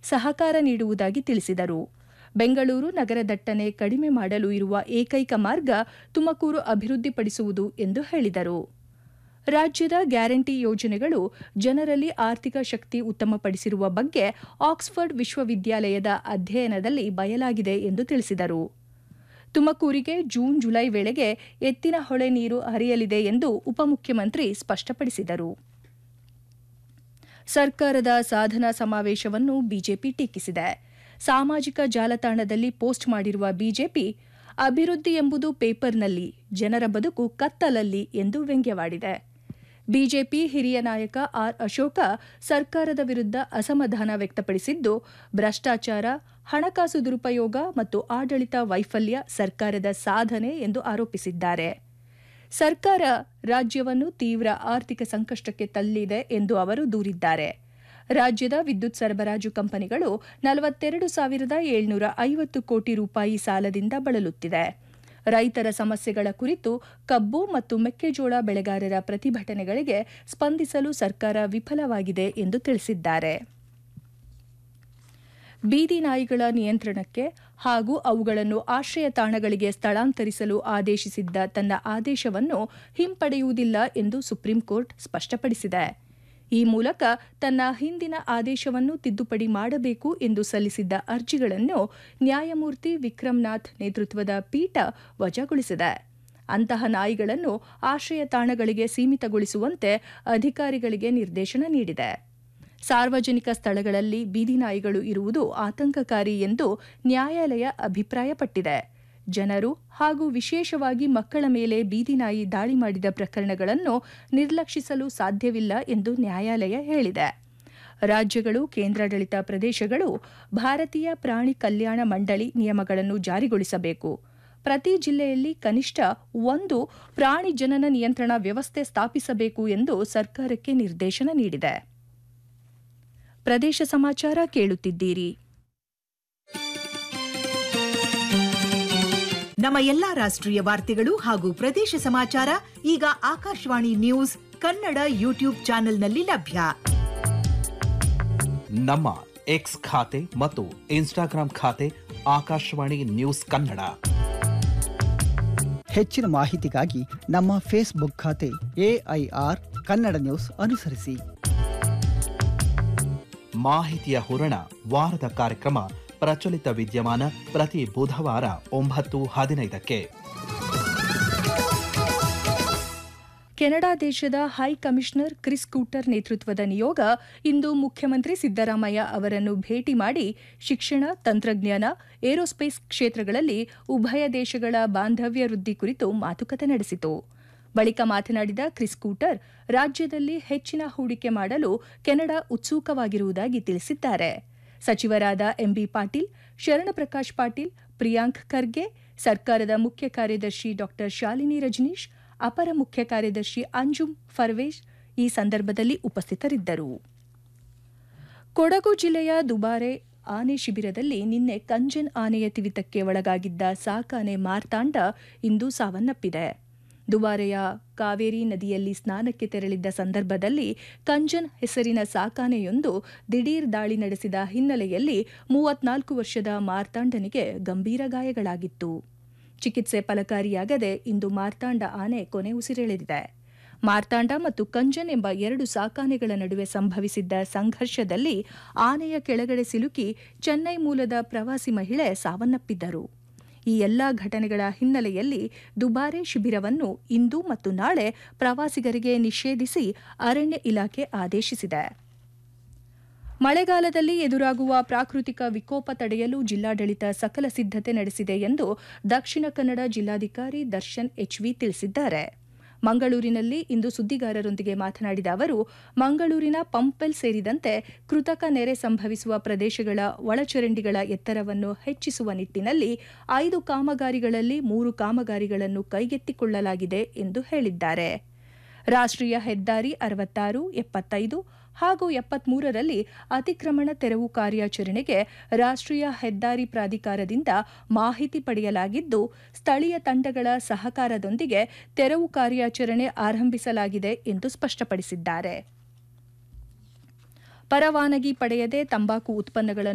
ಸಹಕಾರ ನೀಡುವುದಾಗಿ ತಿಳಿಸಿದರು ಬೆಂಗಳೂರು ನಗರ ದಟ್ಟಣೆ ಕಡಿಮೆ ಮಾಡಲು ಇರುವ ಏಕೈಕ ಮಾರ್ಗ ತುಮಕೂರು ಅಭಿವೃದ್ಧಿಪಡಿಸುವುದು ಎಂದು ಹೇಳಿದರು ರಾಜ್ಯದ ಗ್ಯಾರಂಟಿ ಯೋಜನೆಗಳು ಜನರಲ್ಲಿ ಆರ್ಥಿಕ ಶಕ್ತಿ ಉತ್ತಮಪಡಿಸಿರುವ ಬಗ್ಗೆ ಆಕ್ಸ್ಫರ್ಡ್ ವಿಶ್ವವಿದ್ಯಾಲಯದ ಅಧ್ಯಯನದಲ್ಲಿ ಬಯಲಾಗಿದೆ ಎಂದು ತಿಳಿಸಿದರು ತುಮಕೂರಿಗೆ ಜೂನ್ ಜುಲೈ ವೇಳೆಗೆ ಎತ್ತಿನ ಹೊಳೆ ನೀರು ಹರಿಯಲಿದೆ ಎಂದು ಉಪಮುಖ್ಯಮಂತ್ರಿ ಸ್ಪಷ್ಟಪಡಿಸಿದರು ಸರ್ಕಾರದ ಸಾಧನಾ ಸಮಾವೇಶವನ್ನು ಬಿಜೆಪಿ ಟೀಕಿಸಿದೆ ಸಾಮಾಜಿಕ ಜಾಲತಾಣದಲ್ಲಿ ಪೋಸ್ಟ್ ಮಾಡಿರುವ ಬಿಜೆಪಿ ಅಭಿವೃದ್ಧಿ ಎಂಬುದು ಪೇಪರ್ನಲ್ಲಿ ಜನರ ಬದುಕು ಕತ್ತಲಲ್ಲಿ ಎಂದು ವ್ಯಂಗ್ಯವಾಡಿದೆ ಬಿಜೆಪಿ ಹಿರಿಯ ನಾಯಕ ಆರ್ ಅಶೋಕ ಸರ್ಕಾರದ ವಿರುದ್ಧ ಅಸಮಾಧಾನ ವ್ಯಕ್ತಪಡಿಸಿದ್ದು ಭ್ರಷ್ಟಾಚಾರ ಹಣಕಾಸು ದುರುಪಯೋಗ ಮತ್ತು ಆಡಳಿತ ವೈಫಲ್ಯ ಸರ್ಕಾರದ ಸಾಧನೆ ಎಂದು ಆರೋಪಿಸಿದ್ದಾರೆ ಸರ್ಕಾರ ರಾಜ್ಯವನ್ನು ತೀವ್ರ ಆರ್ಥಿಕ ಸಂಕಷ್ಟಕ್ಕೆ ತಳ್ಳಿದೆ ಎಂದು ಅವರು ದೂರಿದ್ದಾರೆ ರಾಜ್ಯದ ವಿದ್ಯುತ್ ಸರಬರಾಜು ಕಂಪನಿಗಳು ನಲವತ್ತೆರಡು ಸಾವಿರದ ಏಳ್ನೂರ ಐವತ್ತು ಕೋಟಿ ರೂಪಾಯಿ ಸಾಲದಿಂದ ಬಳಲುತ್ತಿದೆ ರೈತರ ಸಮಸ್ಯೆಗಳ ಕುರಿತು ಕಬ್ಬು ಮತ್ತು ಮೆಕ್ಕೆಜೋಳ ಬೆಳೆಗಾರರ ಪ್ರತಿಭಟನೆಗಳಿಗೆ ಸ್ಪಂದಿಸಲು ಸರ್ಕಾರ ವಿಫಲವಾಗಿದೆ ಎಂದು ತಿಳಿಸಿದ್ದಾರೆ ಬೀದಿ ನಾಯಿಗಳ ನಿಯಂತ್ರಣಕ್ಕೆ ಹಾಗೂ ಅವುಗಳನ್ನು ಆಶ್ರಯ ತಾಣಗಳಿಗೆ ಸ್ಥಳಾಂತರಿಸಲು ಆದೇಶಿಸಿದ್ದ ತನ್ನ ಆದೇಶವನ್ನು ಹಿಂಪಡೆಯುವುದಿಲ್ಲ ಎಂದು ಸುಪ್ರೀಂಕೋರ್ಟ್ ಸ್ಪಷ್ಟಪಡಿಸಿದೆ ಈ ಮೂಲಕ ತನ್ನ ಹಿಂದಿನ ಆದೇಶವನ್ನು ತಿದ್ದುಪಡಿ ಮಾಡಬೇಕು ಎಂದು ಸಲ್ಲಿಸಿದ್ದ ಅರ್ಜಿಗಳನ್ನು ನ್ಯಾಯಮೂರ್ತಿ ವಿಕ್ರಮ್ನಾಥ್ ನೇತೃತ್ವದ ಪೀಠ ವಜಾಗೊಳಿಸಿದೆ ಅಂತಹ ನಾಯಿಗಳನ್ನು ಆಶ್ರಯ ತಾಣಗಳಿಗೆ ಸೀಮಿತಗೊಳಿಸುವಂತೆ ಅಧಿಕಾರಿಗಳಿಗೆ ನಿರ್ದೇಶನ ನೀಡಿದೆ ಸಾರ್ವಜನಿಕ ಸ್ಥಳಗಳಲ್ಲಿ ಬೀದಿ ನಾಯಿಗಳು ಇರುವುದು ಆತಂಕಕಾರಿ ಎಂದು ನ್ಯಾಯಾಲಯ ಅಭಿಪ್ರಾಯಪಟ್ಟಿದೆ ಜನರು ಹಾಗೂ ವಿಶೇಷವಾಗಿ ಮಕ್ಕಳ ಮೇಲೆ ಬೀದಿ ನಾಯಿ ದಾಳಿ ಮಾಡಿದ ಪ್ರಕರಣಗಳನ್ನು ನಿರ್ಲಕ್ಷಿಸಲು ಸಾಧ್ಯವಿಲ್ಲ ಎಂದು ನ್ಯಾಯಾಲಯ ಹೇಳಿದೆ ರಾಜ್ಯಗಳು ಕೇಂದ್ರಾಡಳಿತ ಪ್ರದೇಶಗಳು ಭಾರತೀಯ ಪ್ರಾಣಿ ಕಲ್ಯಾಣ ಮಂಡಳಿ ನಿಯಮಗಳನ್ನು ಜಾರಿಗೊಳಿಸಬೇಕು ಪ್ರತಿ ಜಿಲ್ಲೆಯಲ್ಲಿ ಕನಿಷ್ಠ ಒಂದು ಪ್ರಾಣಿ ಜನನ ನಿಯಂತ್ರಣ ವ್ಯವಸ್ಥೆ ಸ್ಥಾಪಿಸಬೇಕು ಎಂದು ಸರ್ಕಾರಕ್ಕೆ ನಿರ್ದೇಶನ ನೀಡಿದೆ ಪ್ರದೇಶ ಸಮಾಚಾರ ಕೇಳುತ್ತಿದ್ದೀರಿ ನಮ್ಮ ಎಲ್ಲಾ ರಾಷ್ಟ್ರೀಯ ವಾರ್ತೆಗಳು ಹಾಗೂ ಪ್ರದೇಶ ಸಮಾಚಾರ ಈಗ ಆಕಾಶವಾಣಿ ನ್ಯೂಸ್ ಕನ್ನಡ ಯೂಟ್ಯೂಬ್ ಚಾನೆಲ್ನಲ್ಲಿ ಲಭ್ಯ ನಮ್ಮ ಎಕ್ಸ್ ಖಾತೆ ಮತ್ತು ಇನ್ಸ್ಟಾಗ್ರಾಂ ಖಾತೆ ಆಕಾಶವಾಣಿ ನ್ಯೂಸ್ ಕನ್ನಡ ಹೆಚ್ಚಿನ ಮಾಹಿತಿಗಾಗಿ ನಮ್ಮ ಫೇಸ್ಬುಕ್ ಖಾತೆ ಎಐಆರ್ ಕನ್ನಡ ನ್ಯೂಸ್ ಅನುಸರಿಸಿ ಮಾಹಿತಿಯ ಹೂರಣ ವಾರದ ಕಾರ್ಯಕ್ರಮ ಪ್ರಚಲಿತ ವಿದ್ಯಮಾನ ಪ್ರತಿ ಬುಧವಾರ ಒಂಬತ್ತು ಹದಿನೈದಕ್ಕೆ ಕೆನಡಾ ದೇಶದ ಹೈ ಕಮಿಷನರ್ ಕ್ರಿಸ್ ಕೂಟರ್ ನೇತೃತ್ವದ ನಿಯೋಗ ಇಂದು ಮುಖ್ಯಮಂತ್ರಿ ಸಿದ್ದರಾಮಯ್ಯ ಅವರನ್ನು ಭೇಟಿ ಮಾಡಿ ಶಿಕ್ಷಣ ತಂತ್ರಜ್ಞಾನ ಏರೋಸ್ಪೇಸ್ ಕ್ಷೇತ್ರಗಳಲ್ಲಿ ಉಭಯ ದೇಶಗಳ ಬಾಂಧವ್ಯ ವೃದ್ಧಿ ಕುರಿತು ಮಾತುಕತೆ ನಡೆಸಿತು ಬಳಿಕ ಮಾತನಾಡಿದ ಕ್ರಿಸ್ ಕೂಟರ್ ರಾಜ್ಯದಲ್ಲಿ ಹೆಚ್ಚಿನ ಹೂಡಿಕೆ ಮಾಡಲು ಕೆನಡಾ ಉತ್ಸುಕವಾಗಿರುವುದಾಗಿ ತಿಳಿಸಿದ್ದಾರೆ ಸಚಿವರಾದ ಎಂಬಿ ಪಾಟೀಲ್ ಶರಣಪ್ರಕಾಶ್ ಪಾಟೀಲ್ ಪ್ರಿಯಾಂಕ್ ಖರ್ಗೆ ಸರ್ಕಾರದ ಮುಖ್ಯ ಕಾರ್ಯದರ್ಶಿ ಡಾ ಶಾಲಿನಿ ರಜನೀಶ್ ಅಪರ ಮುಖ್ಯ ಕಾರ್ಯದರ್ಶಿ ಅಂಜುಮ್ ಫರ್ವೇಶ್ ಈ ಸಂದರ್ಭದಲ್ಲಿ ಉಪಸ್ಥಿತರಿದ್ದರು ಕೊಡಗು ಜಿಲ್ಲೆಯ ದುಬಾರೆ ಆನೆ ಶಿಬಿರದಲ್ಲಿ ನಿನ್ನೆ ಕಂಜನ್ ಆನೆಯ ತಿವಿತಕ್ಕೆ ಒಳಗಾಗಿದ್ದ ಸಾಕಾನೆ ಮಾರ್ತಾಂಡ ಇಂದು ಸಾವನ್ನಪ್ಪಿದೆ ದುಬಾರೆಯ ಕಾವೇರಿ ನದಿಯಲ್ಲಿ ಸ್ನಾನಕ್ಕೆ ತೆರಳಿದ್ದ ಸಂದರ್ಭದಲ್ಲಿ ಕಂಜನ್ ಹೆಸರಿನ ಸಾಕಾನೆಯೊಂದು ದಿಢೀರ್ ದಾಳಿ ನಡೆಸಿದ ಹಿನ್ನೆಲೆಯಲ್ಲಿ ಮೂವತ್ನಾಲ್ಕು ವರ್ಷದ ಮಾರ್ತಾಂಡನಿಗೆ ಗಂಭೀರ ಗಾಯಗಳಾಗಿತ್ತು ಚಿಕಿತ್ಸೆ ಫಲಕಾರಿಯಾಗದೆ ಇಂದು ಮಾರ್ತಾಂಡ ಆನೆ ಕೊನೆ ಉಸಿರೆಳೆದಿದೆ ಮಾರ್ತಾಂಡ ಮತ್ತು ಕಂಜನ್ ಎಂಬ ಎರಡು ಸಾಕಾನೆಗಳ ನಡುವೆ ಸಂಭವಿಸಿದ್ದ ಸಂಘರ್ಷದಲ್ಲಿ ಆನೆಯ ಕೆಳಗಡೆ ಸಿಲುಕಿ ಚೆನ್ನೈ ಮೂಲದ ಪ್ರವಾಸಿ ಮಹಿಳೆ ಸಾವನ್ನಪ್ಪಿದ್ದರು ಈ ಎಲ್ಲಾ ಘಟನೆಗಳ ಹಿನ್ನೆಲೆಯಲ್ಲಿ ದುಬಾರೆ ಶಿಬಿರವನ್ನು ಇಂದು ಮತ್ತು ನಾಳೆ ಪ್ರವಾಸಿಗರಿಗೆ ನಿಷೇಧಿಸಿ ಅರಣ್ಯ ಇಲಾಖೆ ಆದೇಶಿಸಿದೆ ಮಳೆಗಾಲದಲ್ಲಿ ಎದುರಾಗುವ ಪ್ರಾಕೃತಿಕ ವಿಕೋಪ ತಡೆಯಲು ಜಿಲ್ಲಾಡಳಿತ ಸಕಲ ಸಿದ್ಧತೆ ನಡೆಸಿದೆ ಎಂದು ದಕ್ಷಿಣ ಕನ್ನಡ ಜಿಲ್ಲಾಧಿಕಾರಿ ದರ್ಶನ್ ಎಚ್ವಿ ತಿಳಿಸಿದ್ದಾರೆ ಮಂಗಳೂರಿನಲ್ಲಿ ಇಂದು ಸುದ್ದಿಗಾರರೊಂದಿಗೆ ಮಾತನಾಡಿದ ಅವರು ಮಂಗಳೂರಿನ ಪಂಪೆಲ್ ಸೇರಿದಂತೆ ಕೃತಕ ನೆರೆ ಸಂಭವಿಸುವ ಪ್ರದೇಶಗಳ ಒಳಚರಂಡಿಗಳ ಎತ್ತರವನ್ನು ಹೆಚ್ಚಿಸುವ ನಿಟ್ಟಿನಲ್ಲಿ ಐದು ಕಾಮಗಾರಿಗಳಲ್ಲಿ ಮೂರು ಕಾಮಗಾರಿಗಳನ್ನು ಕೈಗೆತ್ತಿಕೊಳ್ಳಲಾಗಿದೆ ಎಂದು ಹೇಳಿದ್ದಾರೆ ರಾಷ್ಟ್ರೀಯ ಹೆದ್ದಾರಿ ಅರವತ್ತಾರು ಎಪ್ಪತ್ತೈದು ಹಾಗೂ ಎಪ್ಪತ್ಮೂರರಲ್ಲಿ ಅತಿಕ್ರಮಣ ತೆರವು ಕಾರ್ಯಾಚರಣೆಗೆ ರಾಷ್ಟ್ರೀಯ ಹೆದ್ದಾರಿ ಪ್ರಾಧಿಕಾರದಿಂದ ಮಾಹಿತಿ ಪಡೆಯಲಾಗಿದ್ದು ಸ್ಥಳೀಯ ತಂಡಗಳ ಸಹಕಾರದೊಂದಿಗೆ ತೆರವು ಕಾರ್ಯಾಚರಣೆ ಆರಂಭಿಸಲಾಗಿದೆ ಎಂದು ಸ್ಪಷ್ಟಪಡಿಸಿದ್ದಾರೆ ಪರವಾನಗಿ ಪಡೆಯದೆ ತಂಬಾಕು ಉತ್ಪನ್ನಗಳನ್ನು